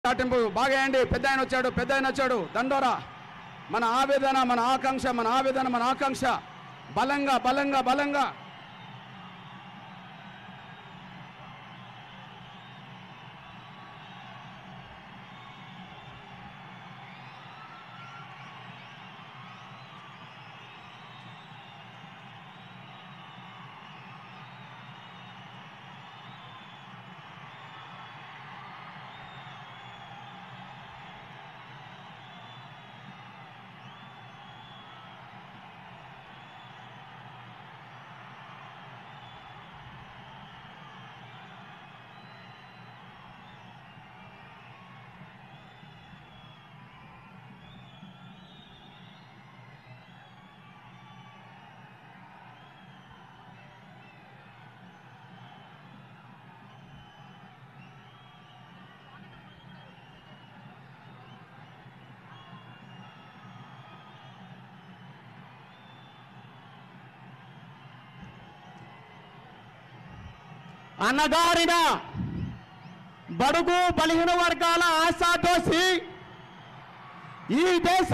చాటింపు బాగా వేయండి పెద్ద ఆయన వచ్చాడు పెద్ద ఆయన వచ్చాడు దండోరా మన ఆవేదన మన ఆకాంక్ష మన ఆవేదన మన ఆకాంక్ష బలంగా బలంగా బలంగా అన్నగారిన బడుగు బలహీన వర్గాల ఆశాదోసి ఈ దేశ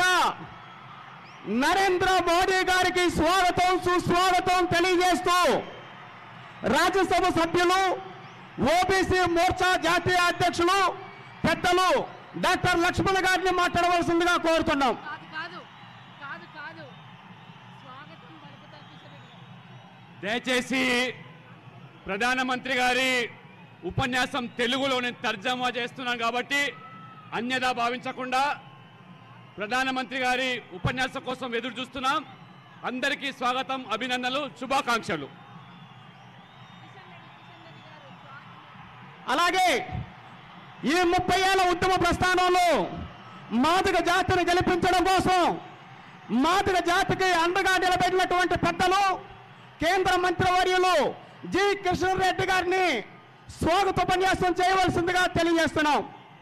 నరేంద్ర మోడీ గారికి స్వాగతం సుస్వాగతం తెలియజేస్తూ రాజ్యసభ సభ్యులు ఓబీసీ మోర్చా జాతీయ అధ్యక్షులు పెద్దలు డాక్టర్ లక్ష్మణ్ గారిని మాట్లాడవలసిందిగా కోరుతున్నాం కాదు కాదు కాదు కాదు స్వాగతం పలుకుతా కిషన్ రెడ్డి గారు దయచేసి ప్రధానమంత్రి గారి ఉపన్యాసం తెలుగులో నేను తర్జమా చేస్తున్నాను కాబట్టి అన్యదా భావించకుండా ప్రధానమంత్రి గారి ఉపన్యాసం కోసం ఎదురు చూస్తున్నాం అందరికీ స్వాగతం అభినందనలు శుభాకాంక్షలు కిషన్ రెడ్డి కిషన్ రెడ్డి గారు స్వాగతం అలాగే ఈ ముప్పై ఏళ్ళ ఉద్యమ ప్రస్థానంలో మాదిగ జాతిని గెలిపించడం కోసం మాదిగ జాతికి అండగా నిలబెట్టినటువంటి పెద్దలు కేంద్ర మంత్రివర్యులు జి కిషన్ రెడ్డి గారిని స్వాగతోపన్యాసం చేయవలసిందిగా తెలియజేస్తున్నాం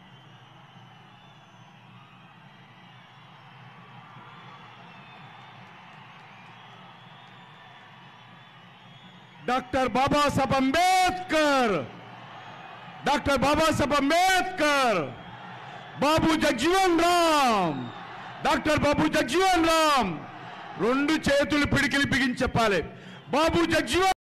doctor Babasaheb Ambedkar doctor Babasaheb Ambedkar Babu Jagjivan Ram doctor Babu Jagjivan Ram రెండు చేతులు పిడికిలి బిగించి చెప్పాలి బాబు జగ్జీవన్